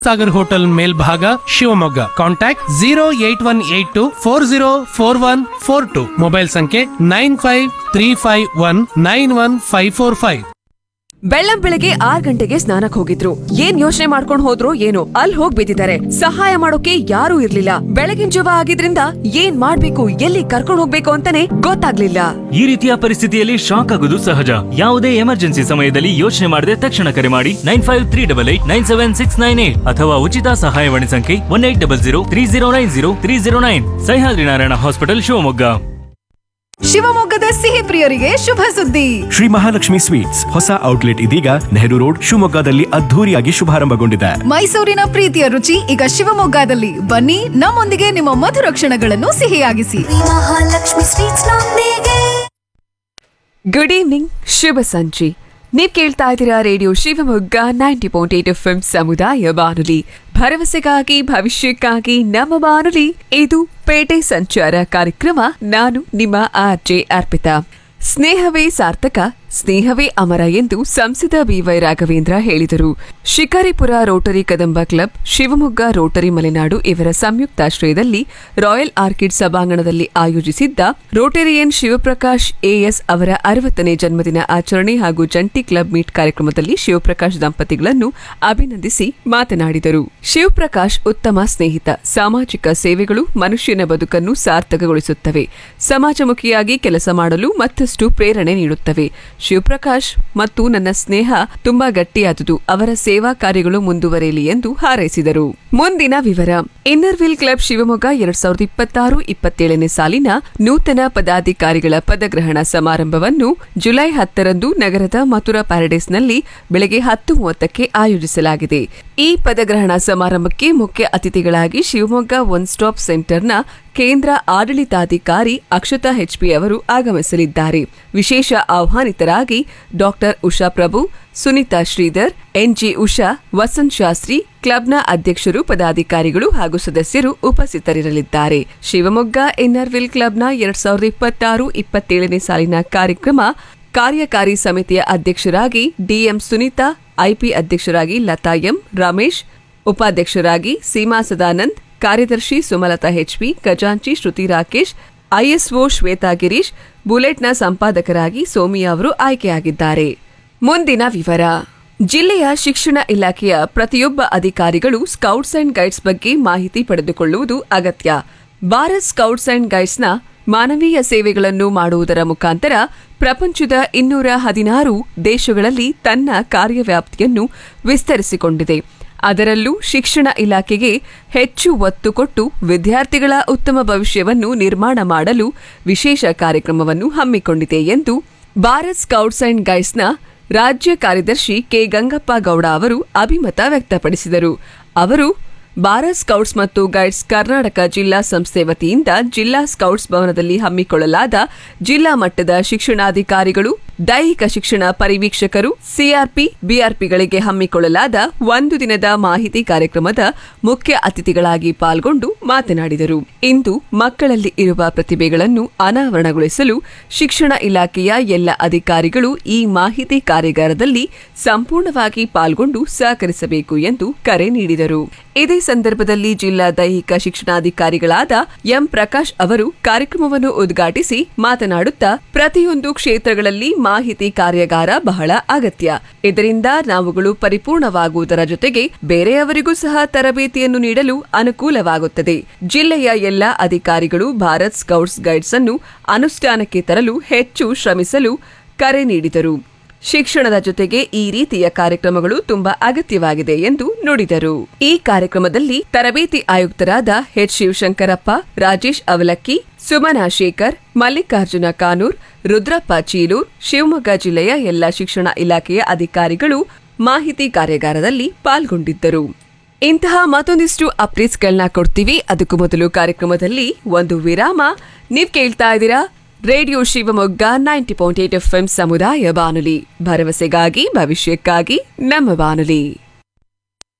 Sagar hotel ಮೇಲ್ಭಾಗ Shivamogga contact zero eight one eight two four zero four one four two mobile ಸಂಖ್ಯೆ nine five three five one nine one five four five ಬೆಳ್ಳಂ ಬೆಳಗ್ಗೆ ಆರ್ ಗಂಟೆಗೆ ಸ್ನಾನಕ್ ಹೋಗಿದ್ರು ಏನ್ ಯೋಚನೆ ಮಾಡ್ಕೊಂಡ್ ಹೋದ್ರು ಏನೋ ಅಲ್ಲಿ ಹೋಗ್ ಬಿದ್ದಿದ್ದಾರೆ ಸಹಾಯ ಮಾಡೋಕೆ ಯಾರೂ ಇರ್ಲಿಲ್ಲ ಬೆಳಗಿನ ಜವ ಆಗಿದ್ರಿಂದ ಏನ್ ಮಾಡ್ಬೇಕು ಎಲ್ಲಿ ಕರ್ಕೊಂಡ್ ಹೋಗ್ಬೇಕು ಅಂತಾನೆ ಗೊತ್ತಾಗ್ಲಿಲ್ಲ ಈ ರೀತಿಯ ಪರಿಸ್ಥಿತಿಯಲ್ಲಿ ಶಾಕ್ ಆಗುವುದು ಸಹಜ ಯಾವುದೇ ಎಮರ್ಜೆನ್ಸಿ ಸಮಯದಲ್ಲಿ ಯೋಚನೆ ಮಾಡದೆ ತಕ್ಷಣ ಕರೆ ಮಾಡಿ nine five three double eight nine seven six nine eight ಅಥವಾ ಉಚಿತ ಸಹಾಯವಾಣಿ ಸಂಖ್ಯೆ one eight double zero three zero nine zero three zero nine Sahyadri Narayana hospital Shivamogga ಶಿವಮೊಗ್ಗದ ಸಿಹಿ ಪ್ರಿಯರಿಗೆ ಶುಭ ಸುದ್ದಿ ಶ್ರೀ ಮಹಾಲಕ್ಷ್ಮಿ ಸ್ವೀಟ್ಸ್ ಹೊಸ ಔಟ್ಲೆಟ್ ಇದೀಗ ನೆಹರು ರೋಡ್ ಶಿವಮೊಗ್ಗದಲ್ಲಿ ಅದ್ಧೂರಿಯಾಗಿ ಶುಭಾರಂಭಗೊಂಡಿದೆ ಮೈಸೂರಿನ ಪ್ರೀತಿಯ ರುಚಿ ಈಗ ಶಿವಮೊಗ್ಗದಲ್ಲಿ ಬನ್ನಿ ನಮ್ಮೊಂದಿಗೆ ನಿಮ್ಮ ಮಧುರ ಕ್ಷಣಗಳನ್ನು ಸಿಹಿಯಾಗಿಸಿ ಮಹಾಲಕ್ಷ್ಮಿ ಸ್ವೀಟ್ಸ್ ನೊಂದಿಗೆ ಗುಡ್ ಈವ್ನಿಂಗ್ ಶುಭ ಸಂಜೆ ನೀವ್ ಕೇಳ್ತಾ ಇದ್ದೀರಾ radio Shivamogga ninety point eight F ಸಮುದಾಯ ಬಾನುಲಿ ಭರವಸೆಗಾಗಿ ಭವಿಷ್ಯಕ್ಕಾಗಿ ನಮ್ಮ ಬಾನುಲಿ ಇದು ಪೇಟೆ ಸಂಚಾರ ಕಾರ್ಯಕ್ರಮ ನಾನು ನಿಮ್ಮ ಆರ್ ಜೆ ಅರ್ಪಿತಾ ಸ್ನೇಹವೇ ಸಾರ್ಥಕ ಸ್ನೇಹವೇ ಅಮರ ಎಂದು ಸಂಸದ ಬಿವೈ ರಾಘವೇಂದ್ರ ಹೇಳಿದರು Shikaripura rotary Kadamba club Shivamogga rotary Malenadu ಇವರ ಸಂಯುಕ್ತಾಶ್ರಯದಲ್ಲಿ ರಾಯಲ್ ಆರ್ಕಿಡ್ ಸಭಾಂಗಣದಲ್ಲಿ ಆಯೋಜಿಸಿದ್ದ ರೋಟರಿಯನ್ ಶಿವಪ್ರಕಾಶ್ ಎಎಸ್ ಅವರ ಅರವತ್ತನೇ ಜನ್ಮದಿನ ಆಚರಣೆ ಹಾಗೂ ಜಂಟಿ ಕ್ಲಬ್ ಮೀಟ್ ಕಾರ್ಯಕ್ರಮದಲ್ಲಿ ಶಿವಪ್ರಕಾಶ್ ದಂಪತಿಗಳನ್ನು ಅಭಿನಂದಿಸಿ ಮಾತನಾಡಿದರು ಶಿವಪ್ರಕಾಶ್ ಉತ್ತಮ ಸ್ನೇಹಿತ ಸಾಮಾಜಿಕ ಸೇವೆಗಳು ಮನುಷ್ಯನ ಬದುಕನ್ನು ಸಾರ್ಥಕಗೊಳಿಸುತ್ತವೆ ಸಮಾಜಮುಖಿಯಾಗಿ ಕೆಲಸ ಮಾಡಲು ಮತ್ತಷ್ಟು ಪ್ರೇರಣೆ ನೀಡುತ್ತವೆ ಶಿವಪ್ರಕಾಶ್ ಮತ್ತು ನನ್ನ ಸ್ನೇಹ ತುಂಬಾ ಗಟ್ಟಿಯಾದುದು ಅವರ ಸೇವಾ ಕಾರ್ಯಗಳು ಮುಂದುವರೆಯಲಿ ಎಂದು ಹಾರೈಸಿದರು ಮುಂದಿನ ವಿವರ ಇನ್ನರ್ವಿಲ್ ಕ್ಲಬ್ ಶಿವಮೊಗ್ಗ ಎರಡ್ ಸಾವಿರದ ಇಪ್ಪತ್ತಾರು ಇಪ್ಪತ್ತೇಳನೇ ಸಾಲಿನ ನೂತನ ಪದಾಧಿಕಾರಿಗಳ ಪದಗ್ರಹಣ ಸಮಾರಂಭವನ್ನು ಜುಲೈ ಹತ್ತರಂದು ನಗರದ ಮಥುರಾ ಪ್ಯಾರಡೈಸ್ನಲ್ಲಿ ಬೆಳಗ್ಗೆ ಹತ್ತು ಮೂವತ್ತಕ್ಕೆ ಆಯೋಜಿಸಲಾಗಿದೆ ಈ ಪದಗ್ರಹಣ ಸಮಾರಂಭಕ್ಕೆ ಮುಖ್ಯ ಅತಿಥಿಗಳಾಗಿ ಶಿವಮೊಗ್ಗ ಒನ್ ಸ್ಟಾಪ್ ಸೆಂಟರ್ನ ಕೇಂದ್ರ ಆಡಳಿತಾಧಿಕಾರಿ ಅಕ್ಷತಾ ಹೆಚ್ಪಿ ಅವರು ಆಗಮಿಸಲಿದ್ದಾರೆ ವಿಶೇಷ ಆಹ್ವಾನಿತರಾಗಿ ಡಾಕ್ಟರ್ ಉಷಾ ಪ್ರಭು ಸುನೀತಾ ಶ್ರೀಧರ್ ಎನ್ಜಿ ಉಷಾ ವಸಂತ್ ಶಾಸ್ತ್ರಿ ಕ್ಲಬ್ನ ಅಧ್ಯಕ್ಷರು ಪದಾಧಿಕಾರಿಗಳು ಹಾಗೂ ಸದಸ್ಯರು ಉಪಸ್ಥಿತರಿರಲಿದ್ದಾರೆ ಶಿವಮೊಗ್ಗ ಎನ್ಆರ್ವಿಲ್ ಕ್ಲಬ್ನ ಎರಡ್ ಸಾವಿರದ ಇಪ್ಪತ್ತಾರು ಇಪ್ಪತ್ತೇಳನೇ ಸಾಲಿನ ಕಾರ್ಯಕ್ರಮ ಕಾರ್ಯಕಾರಿ ಸಮಿತಿಯ ಅಧ್ಯಕ್ಷರಾಗಿ ಡಿಎಂ ಸುನೀತಾ ಐಪಿ ಅಧ್ಯಕ್ಷರಾಗಿ ಲತಾ ಎಂ ರಮೇಶ್ ಉಪಾಧ್ಯಕ್ಷರಾಗಿ ಸೀಮಾ ಸದಾನಂದ್ ಕಾರ್ಯದರ್ಶಿ ಸುಮಲತಾ ಹೆಚ್ಪಿ ಖಜಾಂಚಿ ಶ್ರುತಿ ರಾಕೇಶ್ ಐಎಸ್ಒ ಶ್ವೇತಾ ಗಿರೀಶ್ ಬುಲೆಟ್ನ ಸಂಪಾದಕರಾಗಿ ಸೋಮಿಯಾ ಅವರು ಆಯ್ಕೆಯಾಗಿದ್ದಾರೆ ಮುಂದಿನ ವಿವರ ಜಿಲ್ಲೆಯ ಶಿಕ್ಷಣ ಇಲಾಖೆಯ ಪ್ರತಿಯೊಬ್ಬ ಅಧಿಕಾರಿಗಳು ಸ್ಕೌಟ್ಸ್ ಅಂಡ್ ಗೈಡ್ಸ್ ಬಗ್ಗೆ ಮಾಹಿತಿ ಪಡೆದುಕೊಳ್ಳುವುದು ಅಗತ್ಯ ಭಾರತ್ ಸ್ಕೌಟ್ಸ್ ಅಂಡ್ ಗೈಡ್ಸ್ನ ಮಾನವೀಯ ಸೇವೆಗಳನ್ನು ಮಾಡುವುದರ ಮುಖಾಂತರ ಪ್ರಪಂಚದ ಇನ್ನೂರ ಹದಿನಾರು ದೇಶಗಳಲ್ಲಿ ತನ್ನ ಕಾರ್ಯವ್ಯಾಪ್ತಿಯನ್ನು ವಿಸ್ತರಿಸಿಕೊಂಡಿದೆ ಅದರಲ್ಲೂ ಶಿಕ್ಷಣ ಇಲಾಖೆಗೆ ಹೆಚ್ಚು ಒತ್ತು ಕೊಟ್ಟು ವಿದ್ಯಾರ್ಥಿಗಳ ಉತ್ತಮ ಭವಿಷ್ಯವನ್ನು ನಿರ್ಮಾಣ ಮಾಡಲು ವಿಶೇಷ ಕಾರ್ಯಕ್ರಮವನ್ನು ಹಮ್ಮಿಕೊಂಡಿದೆ ಎಂದು ಭಾರತ್ ಸ್ಕೌಟ್ಸ್ ಅಂಡ್ ಗೈಡ್ಸ್ನ ರಾಜ್ಯ ಕಾರ್ಯದರ್ಶಿ ಕೆ ಗಂಗಪ್ಪ ಗೌಡ ಅವರು ಅಭಿಮತ ವ್ಯಕ್ತಪಡಿಸಿದರು ಅವರು ಭಾರತ್ ಸ್ಕೌಟ್ಸ್ ಮತ್ತು ಗೈಡ್ಸ್ ಕರ್ನಾಟಕ ಜಿಲ್ಲಾ ಸಂಸ್ಥೆ ವತಿಯಿಂದ ಜಿಲ್ಲಾ ಸ್ಕೌಟ್ಸ್ ಭವನದಲ್ಲಿ ಹಮ್ಮಿಕೊಳ್ಳಲಾದ ಜಿಲ್ಲಾ ಮಟ್ಟದ ಶಿಕ್ಷಣಾಧಿಕಾರಿಗಳು ದೈಹಿಕ ಶಿಕ್ಷಣ ಪರಿವೀಕ್ಷಕರು ಸಿಆರ್ಪಿ ಬಿಆರ್ಪಿಗಳಿಗೆ ಹಮ್ಮಿಕೊಳ್ಳಲಾದ ಒಂದು ದಿನದ ಮಾಹಿತಿ ಕಾರ್ಯಕ್ರಮದ ಮುಖ್ಯ ಅತಿಥಿಗಳಾಗಿ ಪಾಲ್ಗೊಂಡು ಮಾತನಾಡಿದರು ಇಂದು ಮಕ್ಕಳಲ್ಲಿ ಇರುವ ಪ್ರತಿಭೆಗಳನ್ನು ಅನಾವರಣಗೊಳಿಸಲು ಶಿಕ್ಷಣ ಇಲಾಖೆಯ ಎಲ್ಲ ಅಧಿಕಾರಿಗಳು ಈ ಮಾಹಿತಿ ಕಾರ್ಯಾಗಾರದಲ್ಲಿ ಸಂಪೂರ್ಣವಾಗಿ ಪಾಲ್ಗೊಂಡು ಸಹಕರಿಸಬೇಕು ಎಂದು ಕರೆ ನೀಡಿದರು ಇದೇ ಸಂದರ್ಭದಲ್ಲಿ ಜಿಲ್ಲಾ ದೈಹಿಕ ಶಿಕ್ಷಣಾಧಿಕಾರಿಗಳಾದ ಎಂ ಪ್ರಕಾಶ್ ಅವರು ಕಾರ್ಯಕ್ರಮವನ್ನು ಉದ್ಘಾಟಿಸಿ ಮಾತನಾಡುತ್ತಾ ಪ್ರತಿಯೊಂದು ಕ್ಷೇತ್ರಗಳಲ್ಲಿ ಮಾಹಿತಿ ಕಾರ್ಯಾಗಾರ ಬಹಳ ಅಗತ್ಯ ಇದರಿಂದ ನಾವುಗಳು ಪರಿಪೂರ್ಣವಾಗುವುದರ ಜೊತೆಗೆ ಬೇರೆಯವರಿಗೂ ಸಹ ತರಬೇತಿಯನ್ನು ನೀಡಲು ಅನುಕೂಲವಾಗುತ್ತದೆ ಜಿಲ್ಲೆಯ ಎಲ್ಲ ಅಧಿಕಾರಿಗಳು ಭಾರತ್ ಸ್ಕೌಟ್ಸ್ ಗೈಡ್ಸ್ ಅನ್ನು ಅನುಷ್ಠಾನಕ್ಕೆ ತರಲು ಹೆಚ್ಚು ಶ್ರಮಿಸಲು ಕರೆ ನೀಡಿದರು ಶಿಕ್ಷಣದ ಜೊತೆಗೆ ಈ ರೀತಿಯ ಕಾರ್ಯಕ್ರಮಗಳು ತುಂಬಾ ಅಗತ್ಯವಾಗಿದೆ ಎಂದು ನುಡಿದರು ಈ ಕಾರ್ಯಕ್ರಮದಲ್ಲಿ ತರಬೇತಿ ಆಯುಕ್ತರಾದ ಎಚ್ ಶಿವಶಂಕರಪ್ಪ ರಾಜೇಶ್ ಅವಲಕ್ಕಿ ಸುಮನಾ ಶೇಖರ್ ಮಲ್ಲಿಕಾರ್ಜುನ ಕಾನೂರ್ ರುದ್ರಪ್ಪ ಚೀಲೂರ್ ಶಿವಮೊಗ್ಗ ಜಿಲ್ಲೆಯ ಎಲ್ಲ ಶಿಕ್ಷಣ ಇಲಾಖೆಯ ಅಧಿಕಾರಿಗಳು ಮಾಹಿತಿ ಕಾರ್ಯಾಗಾರದಲ್ಲಿ ಪಾಲ್ಗೊಂಡಿದ್ದರು ಇಂತಹ ಮತ್ತೊಂದಿಷ್ಟು ಅಪ್ಡೇಟ್ಸ್ಗಳನ್ನ ಕೊಡ್ತೀವಿ ಅದಕ್ಕೂ ಮೊದಲು ಕಾರ್ಯಕ್ರಮದಲ್ಲಿ ಒಂದು ವಿರಾಮ ನೀವ್ ಕೇಳ್ತಾ ಇದ್ದೀರಾ radio Shivamogga ninety point eight F ಸಮುದಾಯ ಬಾನುಲಿ ಭರವಸೆಗಾಗಿ ಭವಿಷ್ಯಕ್ಕಾಗಿ ನಮ್ಮ ಬಾನುಲಿ